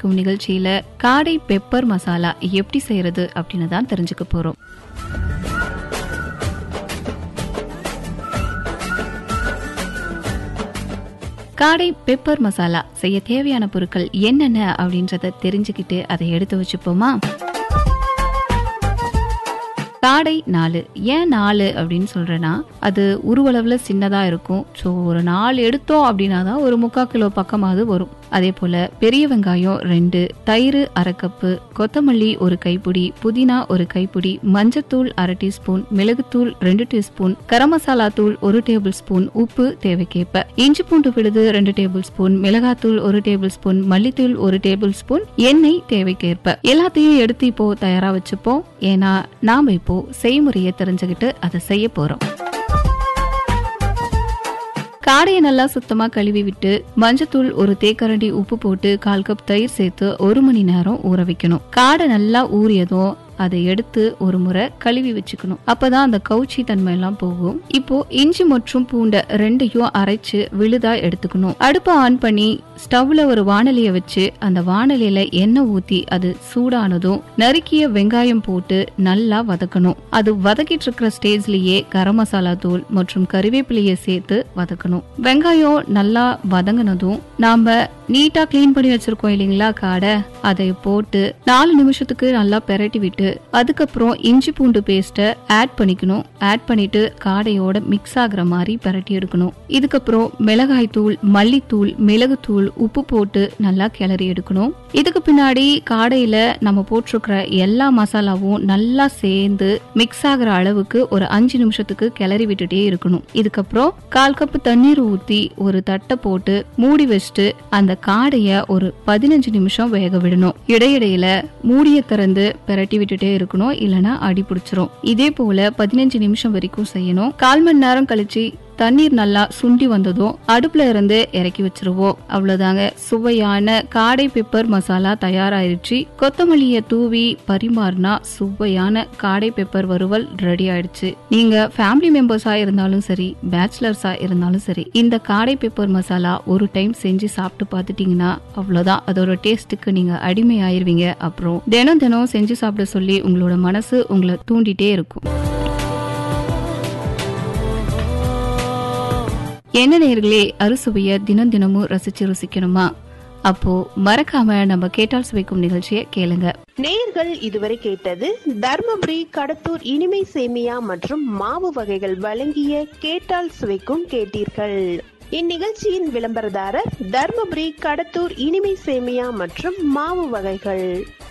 சுவைக்கும் நிகழ்ச்சியில காடை பெப்பர் மசாலா எப்படி செய்யறது அப்படின்னு தான் தெரிஞ்சுக்க போறோம் காடை பெப்பர் மசாலா செய்ய தேவையான பொருட்கள் என்னென்ன அப்படின்றத தெரிஞ்சுக்கிட்டு அதை எடுத்து வச்சுப்போமா காடை நாலு ஏன் நாலு அப்படின்னு சொல்றேன்னா அது உருவளவுல சின்னதா இருக்கும் ஸோ ஒரு நாலு எடுத்தோம் அப்படின்னா தான் ஒரு முக்கால் கிலோ பக்கமாவது வரும் அதே போல பெரிய வெங்காயம் ரெண்டு தயிர் அரை கப்பு கொத்தமல்லி ஒரு கைப்பிடி புதினா ஒரு கைப்பிடி மஞ்சத்தூள் அரை டீஸ்பூன் மிளகுத்தூள் ரெண்டு டீஸ்பூன் கரம் மசாலா தூள் ஒரு டேபிள் ஸ்பூன் உப்பு தேவைக்கேற்ப இஞ்சி பூண்டு விழுது ரெண்டு டேபிள் ஸ்பூன் மிளகாத்தூள் ஒரு டேபிள் ஸ்பூன் மல்லித்தூள் ஒரு டேபிள் ஸ்பூன் எண்ணெய் தேவைக்கேற்ப எல்லாத்தையும் எடுத்து இப்போ தயாரா வச்சுப்போம் ஏன்னா நாம இப்போ செய்முறையை தெரிஞ்சுக்கிட்டு அதை செய்ய போறோம் காடையை நல்லா சுத்தமா கழுவி விட்டு மஞ்சத்தூள் ஒரு தேக்கரண்டி உப்பு போட்டு கால் கப் தயிர் சேர்த்து ஒரு மணி நேரம் ஊற வைக்கணும் காடை நல்லா ஊறியதும் அதை எடுத்து ஒரு முறை கழுவி வச்சுக்கணும் அப்பதான் அந்த கவுச்சி தன்மை எல்லாம் போகும் இப்போ இஞ்சி மற்றும் பூண்டை ரெண்டையும் அரைச்சு விழுதா எடுத்துக்கணும் அடுப்பை ஆன் பண்ணி ஸ்டவ்ல ஒரு வானலிய வச்சு அந்த வானலியில எண்ணெய் ஊத்தி அது சூடானதும் நறுக்கிய வெங்காயம் போட்டு நல்லா வதக்கணும் அது வதக்கிட்டு இருக்கிற ஸ்டேஜ்லயே கரம் மசாலா தூள் மற்றும் கறிவேப்பிலையை சேர்த்து வதக்கணும் வெங்காயம் நல்லா வதங்கினதும் நாம நீட்டா கிளீன் பண்ணி வச்சிருக்கோம் இல்லைங்களா காடை அதை போட்டு நாலு நிமிஷத்துக்கு நல்லா பெரட்டி விட்டு அதுக்கப்புறம் இஞ்சி பூண்டு பேஸ்ட்டை ஆட் பண்ணிக்கணும் ஆட் பண்ணிட்டு காடையோட மிக்ஸ் ஆகுற மாதிரி பெரட்டி எடுக்கணும் இதுக்கப்புறம் மிளகாய் தூள் மல்லித்தூள் மிளகுத்தூள் உப்பு போட்டு நல்லா கிளறி எடுக்கணும் இதுக்கு பின்னாடி காடையில நம்ம போட்டிருக்கிற எல்லா மசாலாவும் நல்லா சேர்ந்து மிக்ஸ் ஆகுற அளவுக்கு ஒரு அஞ்சு நிமிஷத்துக்கு கிளறி விட்டுட்டே இருக்கணும் இதுக்கப்புறம் கால் கப்பு தண்ணீர் ஊத்தி ஒரு தட்டை போட்டு மூடி வச்சுட்டு அந்த காடைய ஒரு பதினஞ்சு நிமிஷம் வேக விடணும் இடையிடையில மூடிய திறந்து பெரட்டி விட்டுட்டே இருக்கணும் இல்லனா அடி பிடிச்சிரும் இதே போல பதினஞ்சு நிமிஷம் வரைக்கும் செய்யணும் கால் மணி நேரம் கழிச்சு தண்ணீர் நல்லா சுண்டி வந்ததும் அடுப்புல இருந்து இறக்கி வச்சிருவோம் அவ்வளவுதாங்க சுவையான காடை பெப்பர் மசாலா தயாராயிருச்சு கொத்தமல்லிய தூவி பரிமாறினா சுவையான காடை பெப்பர் வறுவல் ரெடி ஆயிடுச்சு நீங்க ஃபேமிலி மெம்பர்ஸா இருந்தாலும் சரி பேச்சுலர்ஸா இருந்தாலும் சரி இந்த காடை பெப்பர் மசாலா ஒரு டைம் செஞ்சு சாப்பிட்டு பார்த்துட்டீங்கன்னா அவ்வளவுதான் அதோட டேஸ்ட்டுக்கு நீங்க அடிமை ஆயிருவீங்க அப்புறம் தினம் தினம் செஞ்சு சாப்பிட சொல்லி உங்களோட மனசு உங்களை தூண்டிட்டே இருக்கும் என்ன நேர்களே அறுசுவைய தினம் தினமும் ரசிச்சு ருசிக்கணுமா அப்போ மறக்காம நம்ம கேட்டால் சுவைக்கும் நிகழ்ச்சியை கேளுங்க நேயர்கள் இதுவரை கேட்டது தர்மபுரி கடத்தூர் இனிமை சேமியா மற்றும் மாவு வகைகள் வழங்கிய கேட்டால் சுவைக்கும் கேட்டீர்கள் இந்நிகழ்ச்சியின் விளம்பரதாரர் தர்மபுரி கடத்தூர் இனிமை சேமியா மற்றும் மாவு வகைகள்